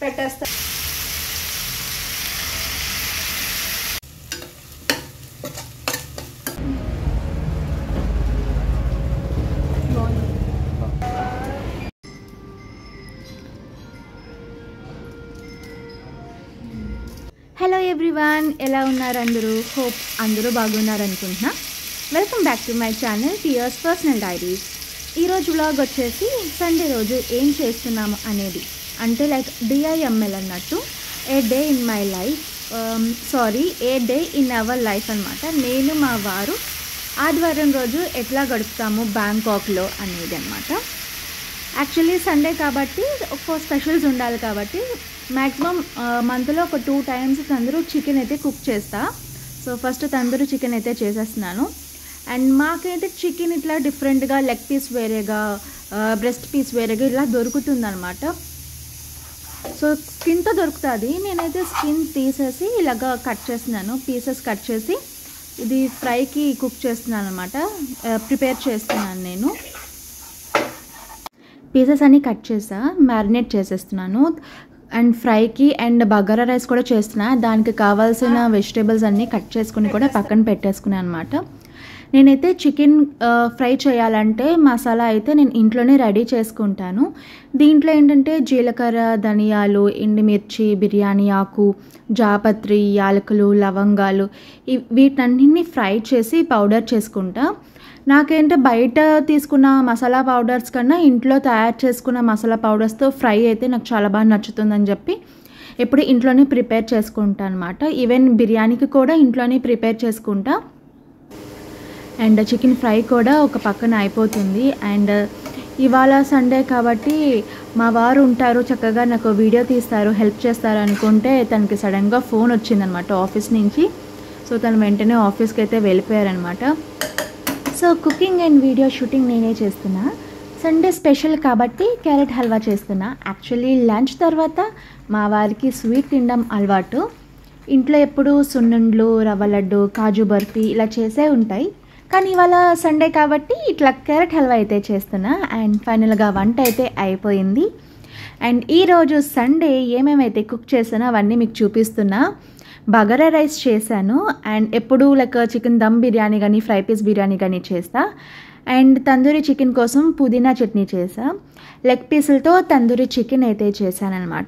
పెట్టేస్తా hello everyone ఎలా ఉన్నారు అందరూ హోప్ అందరూ బాగున్నారు అనుకుంటున్నా welcome back to my channel tears personal diaries ఈరోజు వ్లాగ్ వచ్చేసి సండే రోజు ఏం చేస్తున్నాము అనేది అంటే లైక్ డిఐఎంఎల్ అన్నట్టు a day in my life sorry a day in our life అనమాట నేను మా వారు ఆదివారం రోజు ఎట్లా గడుపుతాము బ్యాంకాక్లో అనేది అనమాట యాక్చువల్లీ సండే కాబట్టి ఒక స్పెషల్స్ ఉండాలి కాబట్టి మ్యాక్సిమం మంత్లో ఒక టూ టైమ్స్ తందూరు చికెన్ అయితే కుక్ చేస్తా సో ఫస్ట్ తందూరు చికెన్ అయితే చేసేస్తున్నాను అండ్ మాకైతే చికెన్ ఇట్లా డిఫరెంట్గా లెగ్ పీస్ వేరేగా బ్రెస్ట్ పీస్ వేరేగా ఇలా దొరుకుతుంది అనమాట సో స్కిన్తో దొరుకుతుంది నేనైతే స్కిన్ తీసేసి ఇలాగా కట్ చేస్తున్నాను పీసెస్ కట్ చేసి ఇది ఫ్రైకి కుక్ చేస్తున్నాను అనమాట ప్రిపేర్ చేస్తున్నాను నేను పీసెస్ అన్నీ కట్ చేసా మ్యారినేట్ చేసేస్తున్నాను అండ్ ఫ్రైకి అండ్ బగారా రైస్ కూడా చేస్తున్నా దానికి కావాల్సిన వెజిటేబుల్స్ అన్నీ కట్ చేసుకుని కూడా పక్కన పెట్టేసుకున్నాను అనమాట నేనైతే చికెన్ ఫ్రై చేయాలంటే మసాలా అయితే నేను ఇంట్లోనే రెడీ చేసుకుంటాను దీంట్లో ఏంటంటే జీలకర్ర ధనియాలు ఎండుమిర్చి బిర్యానీ ఆకు జాపత్రి యాలకులు లవంగాలు వీటన్నిటిని ఫ్రై చేసి పౌడర్ చేసుకుంటా నాకేంటే బయట తీసుకున్న మసాలా పౌడర్స్ కన్నా ఇంట్లో తయారు చేసుకున్న మసాలా పౌడర్స్తో ఫ్రై అయితే నాకు చాలా బాగా నచ్చుతుందని చెప్పి ఎప్పుడు ఇంట్లోనే ప్రిపేర్ చేసుకుంటా అనమాట ఈవెన్ బిర్యానీకి కూడా ఇంట్లోనే ప్రిపేర్ చేసుకుంటా అండ్ చికెన్ ఫ్రై కూడా ఒక పక్కన అయిపోతుంది అండ్ ఇవాళ సండే కాబట్టి మా వారు ఉంటారు చక్కగా నాకు వీడియో తీస్తారు హెల్ప్ చేస్తారు అనుకుంటే తనకి సడన్గా ఫోన్ వచ్చిందనమాట ఆఫీస్ నుంచి సో తను వెంటనే ఆఫీస్కి అయితే వెళ్ళిపోయారనమాట so cooking and video shooting నేనే చేస్తున్నా సండే స్పెషల్ కాబట్టి క్యారెట్ హల్వా చేస్తున్నా యాక్చువల్లీ లంచ్ తర్వాత మా వారికి స్వీట్ తినడం అలవాటు ఇంట్లో ఎప్పుడు సున్నుండ్లు రవ్వ లడ్డు కాజు బర్ఫీ ఇలా చేసే ఉంటాయి కానీ ఇవాళ సండే కాబట్టి ఇట్లా క్యారెట్ హల్వా అయితే చేస్తున్నా అండ్ ఫైనల్గా వంట అయితే అయిపోయింది అండ్ ఈరోజు సండే ఏమేమైతే కుక్ చేసానో అవన్నీ మీకు చూపిస్తున్నా బగారా రైస్ చేశాను అండ్ ఎప్పుడు లైక్ చికెన్ దమ్ బిర్యానీ కానీ ఫ్రై పీస్ బిర్యానీ కానీ చేస్తా అండ్ తందూరి చికెన్ కోసం పుదీనా చట్నీ చేసా లెగ్ పీసులతో తందూరి చికెన్ అయితే చేశానమాట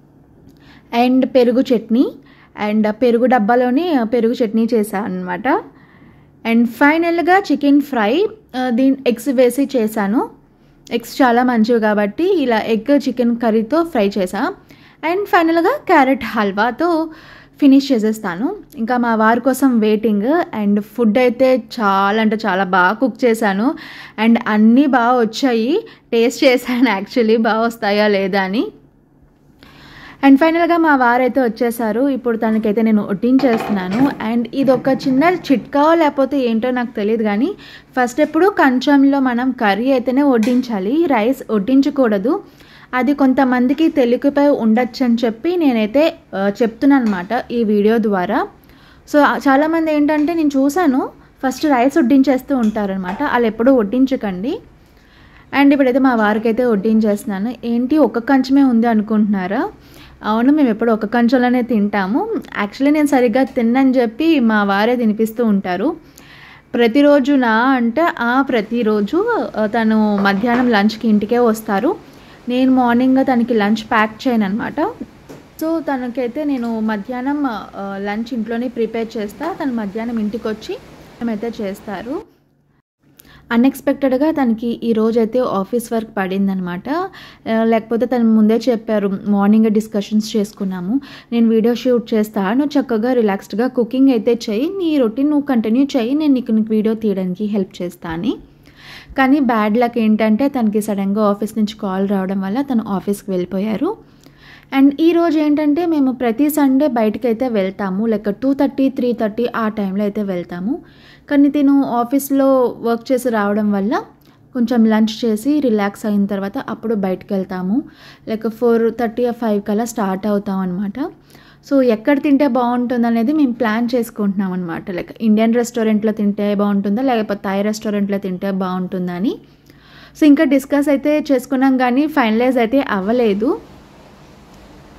అండ్ పెరుగు చట్నీ అండ్ పెరుగు డబ్బాలోని పెరుగు చట్నీ చేశాను అనమాట అండ్ ఫైనల్గా చికెన్ ఫ్రై దీని ఎగ్స్ వేసి చేశాను ఎగ్స్ చాలా మంచివి కాబట్టి ఇలా ఎగ్ చికెన్ కర్రీతో ఫ్రై చేసా అండ్ ఫైనల్గా క్యారెట్ హల్వాతో ఫినిష్ చేసేస్తాను ఇంకా మా వారి కోసం వెయిటింగ్ అండ్ ఫుడ్ అయితే చాలా అంటే చాలా బాగా కుక్ చేశాను అండ్ అన్నీ బాగా వచ్చాయి టేస్ట్ చేశాను యాక్చువల్లీ బాగా వస్తాయా లేదా అని అండ్ ఫైనల్గా మా వారైతే వచ్చేసారు ఇప్పుడు తనకైతే నేను వడ్డించేస్తున్నాను అండ్ ఇది ఒక చిన్న చిట్కా లేకపోతే ఏంటో నాకు తెలియదు కానీ ఫస్ట్ ఎప్పుడు కంచంలో మనం కర్రీ అయితేనే వడ్డించాలి రైస్ వడ్డించకూడదు అది కొంతమందికి తెలుగుపై ఉండొచ్చు అని చెప్పి నేనైతే చెప్తున్నాను అనమాట ఈ వీడియో ద్వారా సో చాలామంది ఏంటంటే నేను చూశాను ఫస్ట్ రైస్ వడ్డించేస్తూ ఉంటారనమాట వాళ్ళు ఎప్పుడూ వడ్డించకండి అండ్ ఇప్పుడైతే మా వారికి అయితే వడ్డించేస్తున్నాను ఏంటి ఒక కంచమే ఉంది అనుకుంటున్నారా అవును మేము ఎప్పుడు ఒక కంచంలోనే తింటాము యాక్చువల్లీ నేను సరిగ్గా తిన్నని చెప్పి మా వారే తినిపిస్తూ ఉంటారు ప్రతిరోజు నా అంటే ఆ ప్రతిరోజు తను మధ్యాహ్నం లంచ్కి ఇంటికే వస్తారు నేను మార్నింగ్ తనకి లంచ్ ప్యాక్ చేయను అనమాట సో తనకైతే నేను మధ్యాహ్నం లంచ్ ఇంట్లోనే ప్రిపేర్ చేస్తా తను మధ్యాహ్నం ఇంటికి వచ్చి మేమైతే చేస్తారు అన్ఎక్స్పెక్టెడ్గా తనకి ఈ రోజైతే ఆఫీస్ వర్క్ పడిందనమాట లేకపోతే తను ముందే చెప్పారు మార్నింగ్ డిస్కషన్స్ చేసుకున్నాము నేను వీడియో షూట్ చేస్తా నువ్వు చక్కగా రిలాక్స్డ్గా కుకింగ్ అయితే చెయ్యి నీ రొటీన్ నువ్వు కంటిన్యూ చెయ్యి నేను నీకు నీకు వీడియో తీయడానికి హెల్ప్ చేస్తా అని కానీ బ్యాడ్ లక్ ఏంటంటే తనకి సడన్గా ఆఫీస్ నుంచి కాల్ రావడం వల్ల తను ఆఫీస్కి వెళ్ళిపోయారు అండ్ ఈ రోజు ఏంటంటే మేము ప్రతి సండే బయటకు అయితే వెళ్తాము like two thirty three thirty ఆ టైంలో అయితే వెళ్తాము కానీ తిను ఆఫీస్లో వర్క్ చేసి రావడం వల్ల కొంచెం లంచ్ చేసి రిలాక్స్ అయిన తర్వాత అప్పుడు బయటకు వెళ్తాము లైక్ ఫోర్ థర్టీ ఫైవ్ కల్లా స్టార్ట్ అవుతాం అనమాట సో ఎక్కడ తింటే బాగుంటుంది అనేది మేము ప్లాన్ చేసుకుంటున్నాం అనమాట లైక్ ఇండియన్ రెస్టారెంట్లో తింటే బాగుంటుందా లేకపోతే థాయ్ రెస్టారెంట్లో తింటే బాగుంటుందా అని సో ఇంకా డిస్కస్ అయితే చేసుకున్నాం కానీ ఫైనలైజ్ అయితే అవ్వలేదు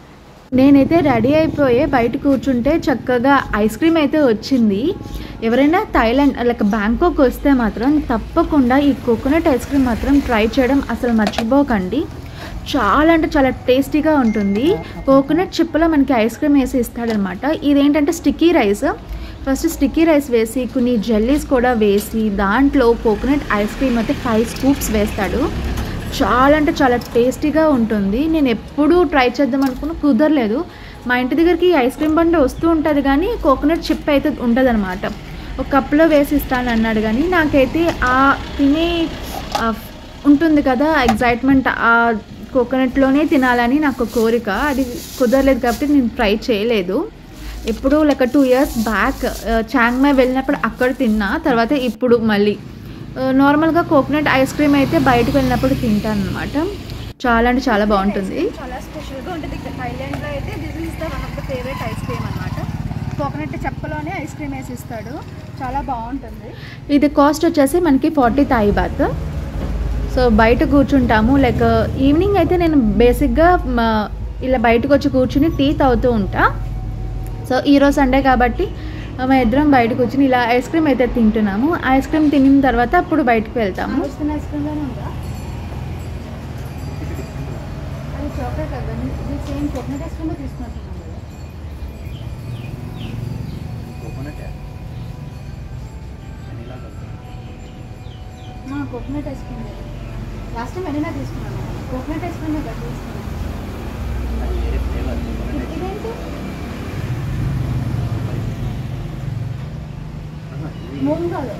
నేనైతే రెడీ అయిపోయి బయట కూర్చుంటే చక్కగా ఐస్ క్రీమ్ అయితే వచ్చింది ఎవరైనా థైలాండ్ లైక్ బ్యాంకాక్ వస్తే మాత్రం తప్పకుండా ఈ కోకోనట్ ఐస్ క్రీమ్ మాత్రం ట్రై చేయడం అసలు మర్చిపోకండి చాలా అంటే చాలా టేస్టీగా ఉంటుంది కోకోనట్ చిప్పలో మనకి ఐస్ క్రీమ్ వేసి ఇస్తాడనమాట ఇదేంటంటే sticky rice first sticky rice వేసి కొన్ని జెల్లీస్ కూడా వేసి దాంట్లో కోకోనట్ ఐస్ క్రీమ్ అయితే ఫైవ్ స్కూప్స్ వేస్తాడు చాలా అంటే చాలా టేస్టీగా ఉంటుంది నేను ఎప్పుడూ ట్రై చేద్దాం అనుకున్న కుదరలేదు మా ఇంటి దగ్గరికి ఐస్ క్రీమ్ బండి వస్తూ ఉంటుంది కానీ కోకోనట్ చిప్ అయితే ఉండదన్నమాట ఒక కప్లో వేసి ఇస్తాను అన్నాడు కానీ నాకైతే ఆ తినే ఆ ఉంటుంది కదా ఎగ్జైట్మెంట్ ఆ కోకోనట్లోనే తినాలని నాకు కోరిక అది కుదరలేదు కాబట్టి నేను ట్రై చేయలేదు ఎప్పుడు like two years back Chiang Mai వెళ్ళినప్పుడు అక్కడ తిన్నా తర్వాత ఇప్పుడు మళ్ళీ నార్మల్గా కోకోనట్ ఐస్ క్రీమ్ అయితే బయటకు వెళ్ళినప్పుడు తింటాను అనమాట చాలా అంటే చాలా బాగుంటుంది చాలా స్పెషల్గా ఉంటుంది ఇక్కడ థైలాండ్లో అయితే this is the one of the favourite ice cream అనమాట కోకోనట్ చెప్పలోనే ఐస్ క్రీమ్ వేసి ఇస్తాడు చాలా బాగుంటుంది ఇది కాస్ట్ వచ్చేసి మనకి ఫార్టీ థాయి బాత్ సో బయట కూర్చుంటాము లైక్ ఈవినింగ్ అయితే నేను బేసిక్గా మ- ఇలా బయటకు వచ్చి కూర్చుని టీ తాగుతూ ఉంటా సో ఈరోజు సండే కాబట్టి మా ఇద్దరం బయట కూర్చుని ఇలా ఐస్ క్రీమ్ అయితే తింటున్నాము ఐస్ క్రీమ్ తినిన తర్వాత అప్పుడు బయటకు వెళ్తాము వస్తున్న ఐస్ క్రీమ్లోనే ఉందా అది చాక్లెట్ కదా ఇది సేమ్ కోకోనట్ ఐస్ క్రీమ్ తీసుకున్నట్టున్నాం కదా coconut ice cream last time vanilla తీసుకున్నాను కోకోనట్ ఐస్ క్రీమ్ కదా తీసుకున్నాను ఇది- ఇదేంటి మూంగాలు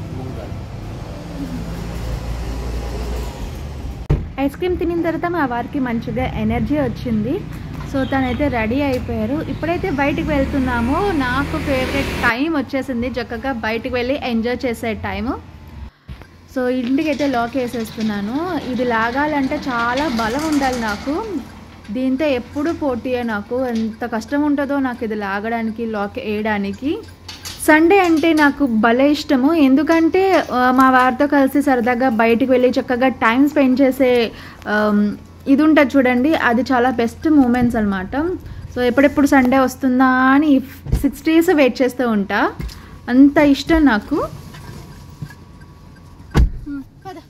ఐస్ క్రీమ్ తినిన తర్వాత మా వారికి మంచిగా ఎనర్జీ వచ్చింది సో తనైతే రెడీ అయిపోయారు ఇప్పుడైతే బయటికి వెళ్తున్నాము నాకు ఫేవరెట్ టైం వచ్చేసింది చక్కగా బయటికి వెళ్ళి ఎంజాయ్ చేసే టైము సో ఇంటికి అయితే లాక్ వేసేస్తున్నాను ఇది లాగాలంటే చాలా బలం ఉండాలి నాకు దీంతో ఎప్పుడు పోటీయే నాకు ఎంత కష్టం ఉంటుందో నాకు ఇది లాగడానికి లాక్ వేయడానికి సండే అంటే నాకు భలే ఇష్టము ఎందుకంటే ఆ, మా వారితో కలిసి సరదాగా బయటికి వెళ్ళి చక్కగా టైం స్పెండ్ చేసే ఆమ్, ఇది ఉంటుంది చూడండి అది చాలా బెస్ట్ మూమెంట్స్ అనమాట సో ఎప్పుడెప్పుడు సండే వస్తుందా అని సిక్స్ డేస్ వెయిట్ చేస్తూ ఉంటా అంత ఇష్టం నాకు కదా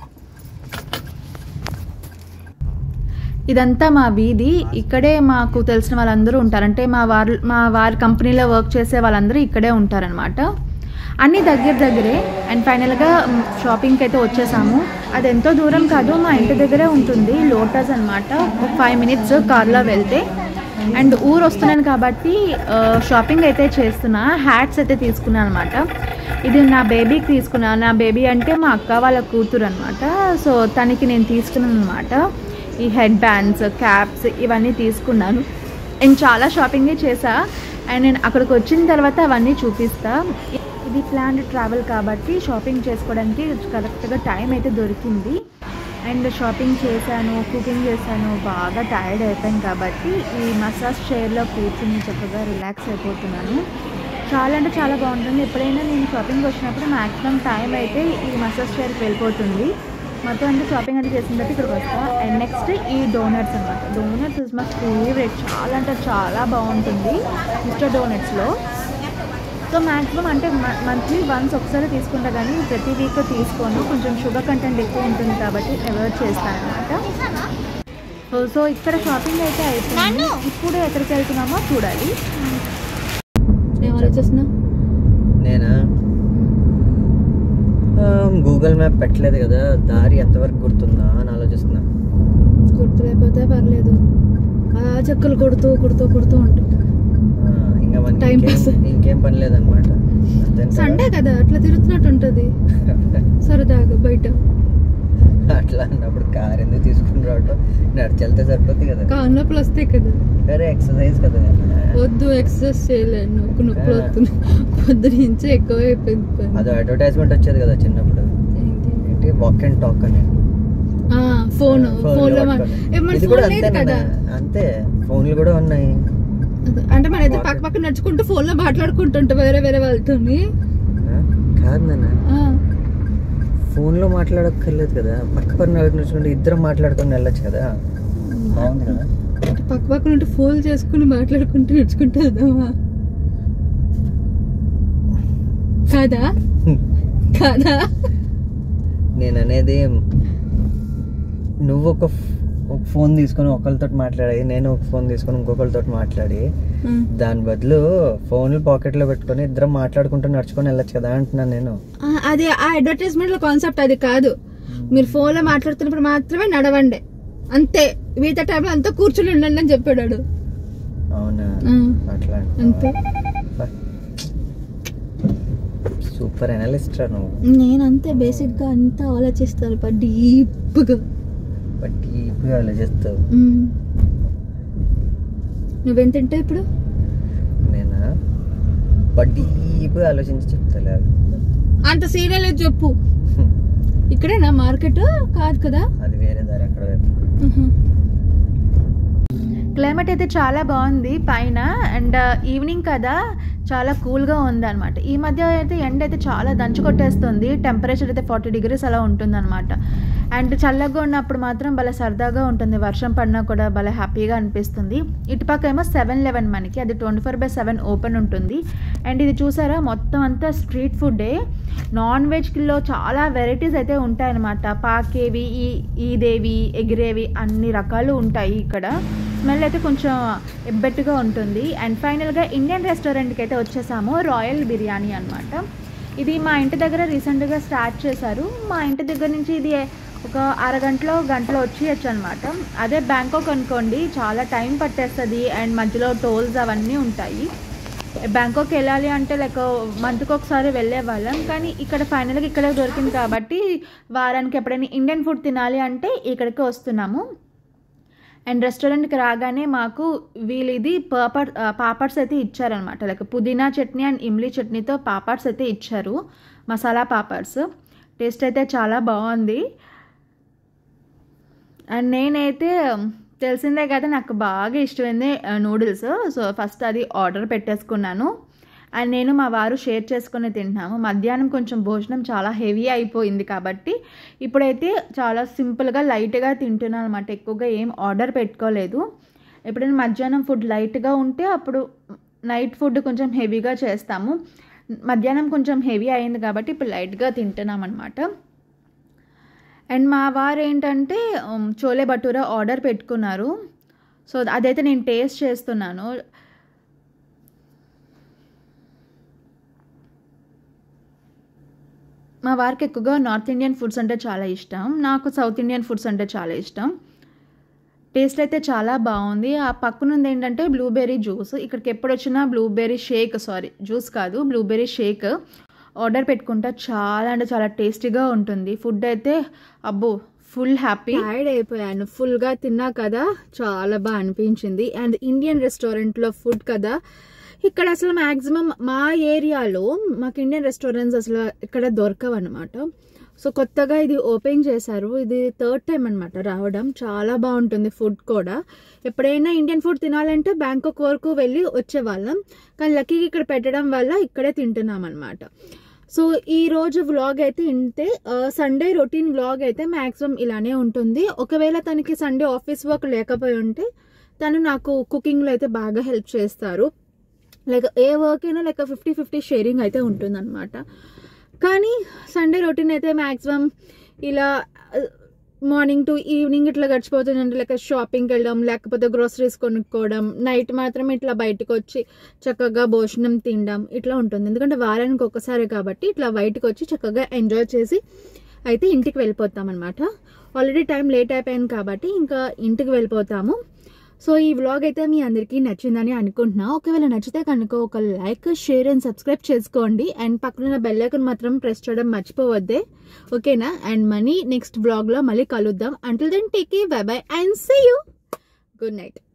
ఇదంతా మా వీధి ఇక్కడే మాకు తెలిసిన వాళ్ళందరూ ఉంటారు అంటే మా వారు మా వారి కంపెనీలో వర్క్ చేసే వాళ్ళందరూ ఇక్కడే ఉంటారనమాట అన్నీ దగ్గర దగ్గరే అండ్ ఫైనల్గా షాపింగ్కి అయితే వచ్చేసాము అది ఎంతో దూరం కాదు మా ఇంటి దగ్గరే ఉంటుంది లోటస్ అనమాట ఒక ఫైవ్ మినిట్స్ కార్లో వెళ్తే అండ్ ఊరు వస్తున్నాను కాబట్టి ఆ, షాపింగ్ అయితే చేస్తున్నా హ్యాట్స్ అయితే తీసుకున్నాను అనమాట ఇది నా బేబీకి తీసుకున్నా నా బేబీ అంటే మా అక్క వాళ్ళ కూతురు అనమాట సో తనకి నేను తీసుకున్నాను అనమాట ఈ హెడ్ బ్యాండ్స్ క్యాప్స్ ఇవన్నీ తీసుకున్నాను నేను చాలా షాపింగే చేసా అండ్ నేను అక్కడికి వచ్చిన తర్వాత అవన్నీ చూపిస్తా ఇది ప్లాన్డ్ ట్రావెల్ కాబట్టి షాపింగ్ చేసుకోవడానికి కరెక్ట్గా టైం అయితే దొరికింది అండ్ షాపింగ్ చేశాను కుకింగ్ చేశాను బాగా టైర్డ్ అయిపోయాను కాబట్టి ఈ మసాజ్ చైర్లో కూర్చుని చక్కగా రిలాక్స్ అయిపోతున్నాను చాలా అంటే చాలా బాగుంటుంది ఎప్పుడైనా నేను షాపింగ్ వచ్చినప్పుడు మ్యాక్సిమం టైం అయితే ఈ మసాజ్ చైర్కి వెళ్ళిపోతుంది మొత్తం అంటే షాపింగ్ అంటే చేసిన తర్వాత ఇక్కడికి వస్తా అండ్ నెక్స్ట్ ఈ డోనట్స్ అనమాట డోనట్స్ ఇస్ మై ఫేవరెట్ చాలా అంటే చాలా బాగుంటుంది మిస్టర్ డోనట్స్లో సో మ్యాక్సిమం అంటే మంత్లీ వన్స్ ఒకసారి తీసుకుంటా కానీ ప్రతి వీక్ తీసుకోను కొంచెం షుగర్ కంటెంట్ ఎక్కువ ఉంటుంది కాబట్టి అవాయిడ్ చేస్తాను అనమాట సో ఇక్కడ షాపింగ్ అయితే అయిపోయింది ఇప్పుడు ఎక్కడికి వెళ్తున్నామో చూడాలి ఏం ఆలోచిస్తున్నా నేనా గూగుల్ మ్యాప్ పెట్టలేదు కదా దారి ఎంతవరకు గుర్తుందా అని ఆలోచిస్తున్నా గుర్తు లేకపోతే పర్లేదు ఆ చెక్కలు కొడుతూ కొడుతూ కొడుతూ ఉంటాం ఆ, ఇంకా మనకి Time ఇంకేం- pass. ఇంకేం పని లేదనమాట సండే కదా అట్లా తిరుగుతున్నట్టు ఉంటుంది సరదాగా బయట అట్లా అన్నప్పుడు కార్ ఎందుకు తీసుకుని రావటం నడిచి వెళ్తే సరిపోద్ది కదా కాళ్ళ నొప్పులు వస్తాయి కదా వేరే ఎక్సర్సైజ్ కదా వద్దు ఎక్సర్సైజ్ చేయలేను నొక్కు నొప్పులు వస్తున్నాయి పొద్దు నుంచి ఎక్కువ అయిపోయింది పని. అది అడ్వర్టైజ్మెంట్ వచ్చేది కదా చిన్నప్పుడు ఏంటి? ఏంటి వాక్ అండ్ టాక్ అని ఆ, ఫోన్ ఫోన్ ఫోన్ లో పట్టుకొని. ఏ, మన ఇది ఫోన్ కూడా లేదు అంతే కదా అంతే ఫోన్లు కూడా ఉన్నాయి అదే, అంటే మన ఇద్దరు Walk- పక్క పక్క నడుచుకుంటూ ఫోన్ లో మాట్లాడుకుంటుంటే వేరే వేరే వాళ్ళతో ఆ? కాదు నాన్న ఫోన్లో మాట్లాడక్కర్లేదు కదా పక్క పక్క నడుచుకుంటే ఇద్దరం మాట్లాడుకొని వెళ్ళొచ్చు కదా బాగుంది కదా పక్క పక్కన ఉంటే ఫోన్ చేసుకుని మాట్లాడుకుంటూ నడుచుకుంటూ వెళ్దామా కాదా కాదా నేను అనేది నువ్వు ఒక ఫ్- ఒక ఫోన్ తీసుకొని ఒకరితో మాట్లాడి నేను ఒక ఫోన్ తీసుకొని ఇంకొకరితో మాట్లాడి దాని బదులు ఫోన్లు పాకెట్లో పెట్టుకొని ఇద్దరం మాట్లాడుకుంటూ నడుచుకొని వెళ్ళొచ్చు కదా అంటున్నాను నేను ఆ, అది ఆ అడ్వర్టైజ్మెంట్ లో కాన్సెప్ట్ అది కాదు మీరు ఫోన్ లో మాట్లాడుతున్నప్పుడు మాత్రమే నడవండి అంతే మిగతా టైంలో అంతా కూర్చుని ఉండండి అని చెప్పాడు వాడు. అవునా ఆ, అట్లా అంతే సూపర్ అనలిస్ట్ రా నువ్వు నేను అంతే బేసిక్ గా అంతా ఆలోచిస్తాను డీప్ గా బట్ డీప్గా ఆలోచిస్తావు మ్మ్. నువ్వేం తింటావు ఇప్పుడు నేనా బట్ డీప్గా ఆలోచించి చెప్తా అంత సీరియల్ చెప్పు ఇక్కడేనా మార్కెట్ కాదు కదా అది వేరే దారి అక్కడ వైపు మ్హూ. క్లైమేట్ అయితే చాలా బాగుంది పైన అండ్ ఈవినింగ్ కదా చాలా కూల్గా ఉంది అనమాట ఈ మధ్య అయితే ఎండ అయితే చాలా దంచు కొట్టేస్తుంది టెంపరేచర్ అయితే ఫార్టీ డిగ్రీస్ అలా ఉంటుందన్నమాట అండ్ చల్లగా ఉన్నప్పుడు మాత్రం భలే సరదాగా ఉంటుంది వర్షం పడినా కూడా భలే హ్యాపీగా అనిపిస్తుంది ఇటుపక్క ఏమో సెవెన్ లెవెన్ మనకి అది twenty four by seven open ఉంటుంది అండ్ ఇది చూసారా మొత్తం అంతా స్ట్రీట్ ఫుడ్డే నాన్ వెజ్లో చాలా వెరైటీస్ అయితే ఉంటాయన్నమాట పాకేవి ఈ ఈదేవి ఎగిరేవి అన్ని రకాలు ఉంటాయి ఇక్కడ స్మెల్ అయితే కొంచెం ఎబ్బెట్టుగా ఉంటుంది అండ్ ఫైనల్గా ఇండియన్ రెస్టారెంట్కి అయితే వచ్చేసాము రాయల్ బిర్యానీ అన్నమాట ఇది మా ఇంటి దగ్గర రీసెంట్గా స్టార్ట్ చేశారు మా ఇంటి దగ్గర నుంచి ఇది ఒక అరగంటలో గంటలో వచ్చేయచ్చు అనమాట అదే బ్యాంకాక్ అనుకోండి చాలా టైం పట్టేస్తుంది అండ్ మధ్యలో టోల్స్ అవన్నీ ఉంటాయి బ్యాంకాక్ వెళ్ళాలి అంటే లైక్ మంత్కి ఒకసారి వెళ్ళే వాళ్ళం కానీ ఇక్కడ ఫైనల్గా ఇక్కడే దొరికింది కాబట్టి వారానికి ఎప్పుడైనా ఇండియన్ ఫుడ్ తినాలి అంటే ఇక్కడికి వస్తున్నాము అండ్ రెస్టారెంట్కి రాగానే మాకు వీళ్ళు ఇది పాపడ్ పాపడ్స్ అయితే ఇచ్చారనమాట లైక్ పుదీనా చట్నీ అండ్ ఇమ్లీ చట్నీతో పాపడ్స్ అయితే ఇచ్చారు మసాలా పాపడ్స్ టేస్ట్ అయితే చాలా బాగుంది అండ్ నేనైతే తెలిసిందే కదా నాకు బాగా ఇష్టమైంది నూడిల్స్ సో ఫస్ట్ అది ఆర్డర్ పెట్టేసుకున్నాను అండ్ నేను మా వారు షేర్ చేసుకుని తింటున్నాము మధ్యాహ్నం కొంచెం భోజనం చాలా హెవీ అయిపోయింది కాబట్టి ఇప్పుడైతే చాలా సింపుల్గా లైట్గా తింటున్నాను అనమాట ఎక్కువగా ఏం ఆర్డర్ పెట్టుకోలేదు ఎప్పుడైనా మధ్యాహ్నం ఫుడ్ లైట్గా ఉంటే అప్పుడు నైట్ ఫుడ్ కొంచెం హెవీగా చేస్తాము మధ్యాహ్నం కొంచెం హెవీ అయింది కాబట్టి ఇప్పుడు లైట్గా తింటున్నాం అనమాట అండ్ మా వారు ఏంటంటే ఉమ్, చోలే భటూరా ఆర్డర్ పెట్టుకున్నారు సో అదైతే నేను టేస్ట్ చేస్తున్నాను మా వారికి ఎక్కువగా నార్త్ ఇండియన్ ఫుడ్స్ అంటే చాలా ఇష్టం నాకు సౌత్ ఇండియన్ ఫుడ్స్ అంటే చాలా ఇష్టం టేస్ట్ అయితే చాలా బాగుంది ఆ పక్కనుంది ఏంటంటే బ్లూబెర్రీ జ్యూస్ ఇక్కడికి ఎప్పుడు వచ్చినా బ్లూబెర్రీ షేక్ సారీ జ్యూస్ కాదు బ్లూబెర్రీ షేక్ ఆర్డర్ పెట్టుకుంటా చాలా అంటే చాలా టేస్టీగా ఉంటుంది ఫుడ్ అయితే అబ్బో ఫుల్ హ్యాపీ టైర్డ్ అయిపోయాను ఫుల్ గా తిన్నా కదా చాలా బాగా అనిపించింది అండ్ ఇండియన్ రెస్టారెంట్ లో ఫుడ్ కదా ఇక్కడ అసలు మాక్సిమం మా ఏరియాలో మాకు ఇండియన్ రెస్టారెంట్స్ అసలు ఇక్కడ దొరకవు అనమాట సో కొత్తగా ఇది ఓపెన్ చేశారు ఇది థర్డ్ టైం అనమాట రావడం చాలా బాగుంటుంది ఫుడ్ కూడా ఎప్పుడైనా ఇండియన్ ఫుడ్ తినాలంటే బ్యాంకాక్ వరకు వెళ్ళి వచ్చేవాళ్ళం కానీ లక్కీగా ఇక్కడ పెట్టడం వల్ల ఇక్కడే తింటున్నాం అనమాట సో ఈ రోజు వ్లాగ్ అయితే ఇంతే సండే రొటీన్ వ్లాగ్ అయితే మాక్సిమం ఇలానే ఉంటుంది ఒకవేళ తనకి సండే ఆఫీస్ వర్క్ లేకపోయి ఉంటే తను నాకు కుకింగ్లో అయితే బాగా హెల్ప్ చేస్తారు లైక్ ఏ వర్క్ అయినా లైక్ ఫిఫ్టీ ఫిఫ్టీ షేరింగ్ అయితే ఉంటుందన్నమాట కానీ సండే రొటీన్ అయితే మ్యాక్సిమం ఇలా మార్నింగ్ టు ఈవినింగ్ ఇట్లా గడిచిపోతుంది అంటే లైక్ షాపింగ్కి వెళ్ళడం లేకపోతే గ్రోసరీస్ కొనుక్కోవడం నైట్ మాత్రం ఇట్లా బయటకు వచ్చి చక్కగా భోజనం తినడం ఇట్లా ఉంటుంది ఎందుకంటే వారానికి ఒక్కసారి కాబట్టి ఇట్లా బయటకు వచ్చి చక్కగా ఎంజాయ్ చేసి అయితే ఇంటికి వెళ్ళిపోతాం అనమాట ఆల్రెడీ టైం లేట్ అయిపోయింది కాబట్టి ఇంకా ఇంటికి వెళ్ళిపోతాము సో ఈ వ్లాగ్ అయితే మీ అందరికీ నచ్చిందని అనుకుంటున్నా ఒకవేళ నచ్చితే కనుక ఒక లైక్ షేర్ అండ్ సబ్స్క్రైబ్ చేసుకోండి అండ్ పక్కన బెల్ ఐకాన్ మాత్రం ప్రెస్ చేయడం మర్చిపోవద్దే ఓకేనా అండ్ మనీ నెక్స్ట్ వ్లాగ్లో మళ్ళీ కలుద్దాం until then take bye bye and see you good night